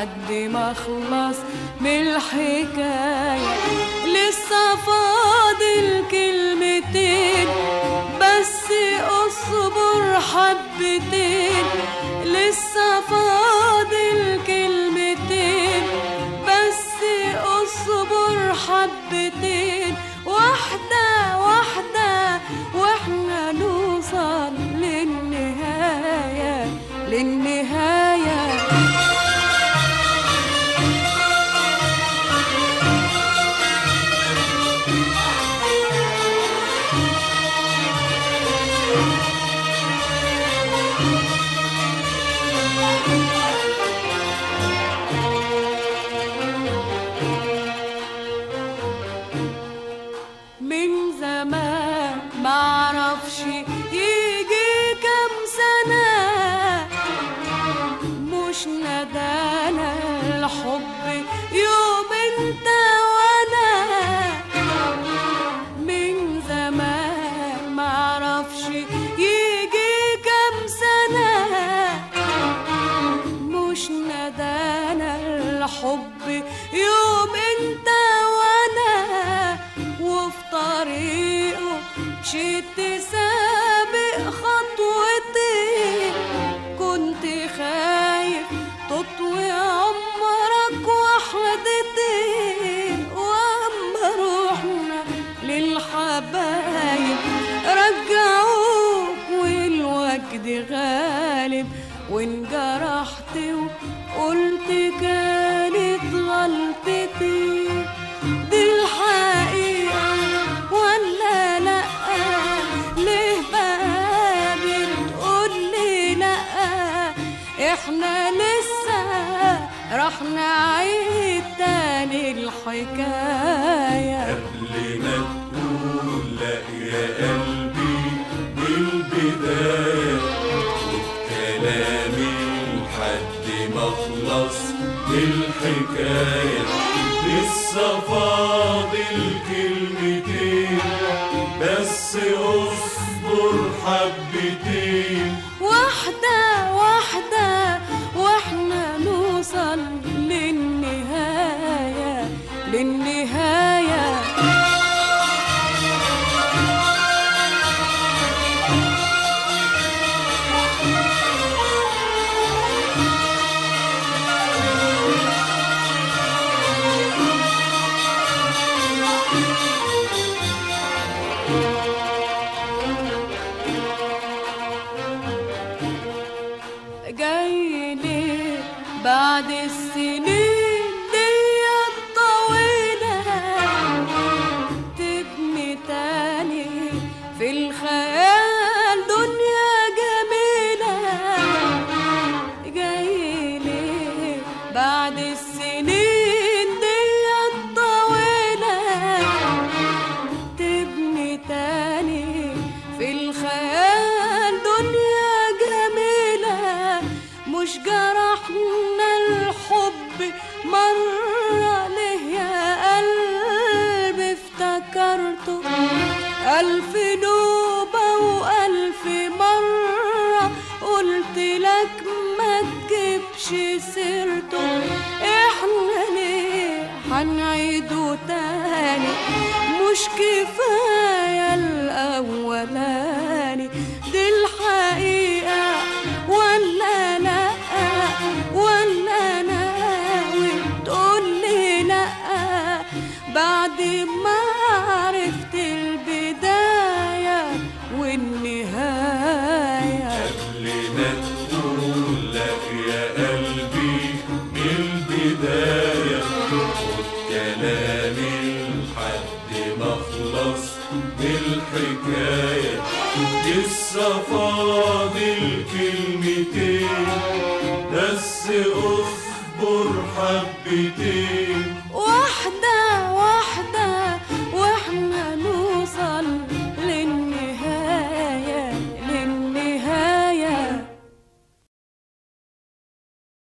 لحد ما اخلص من الحكاية لسه فاضل كلمتين بس اصبر حبتين لسه فاضل كلمتين بس اصبر حبتين واحدة واحدة واحنا نوصل للنهاية للنهاية من زمان معرفش يجي كام سنة مش ندانا الحب يوم انت وانا من زمان معرفش يجي كام سنة مش ندانا الحب يوم انت وانا وفي طريقه مشيت سابق خطوتين كنت خايف تطوي عمرك وحدتين واما روحنا للحبايب رجعوك والوجد غالب وانجرحت وقلت كانت غلطتي دي الحقيقة ولا لأ ليه بقى بتقولي لأ احنا لسه راح نعيد تاني الحكاية قبل ما تقول لا يا قلبي من البداية وبكلامي لحد ما اخلص بالحكاية لسه فاضل كلمتين بس اصبر حبتين واحدة واحدة واحنا نوصل للنهاية للنهاية جاي ليه بعد السنين دي الطويلة تبني تاني في الخيال دنيا جميلة جاي ليه بعد السنين دي الطويلة تبني تاني في الخيال دنيا جميلة مش جرحنا الحب مرة ليه يا قلبي افتكرته ألف نوبة وألف مرة قلت لك ما تجيبش سيرته احنا ليه هنعيده تاني مش كفاية الأولاني دي الحقيقة ولا لأ ولا ناوي تقولي لأ بعد ما عرفت البداية والنهاية قبل ما تقول لا يا قلبي من البداية خد كلامي لحد ما اخلص بالحكاية لسه فاضل كلمتين بس اصبر حبتين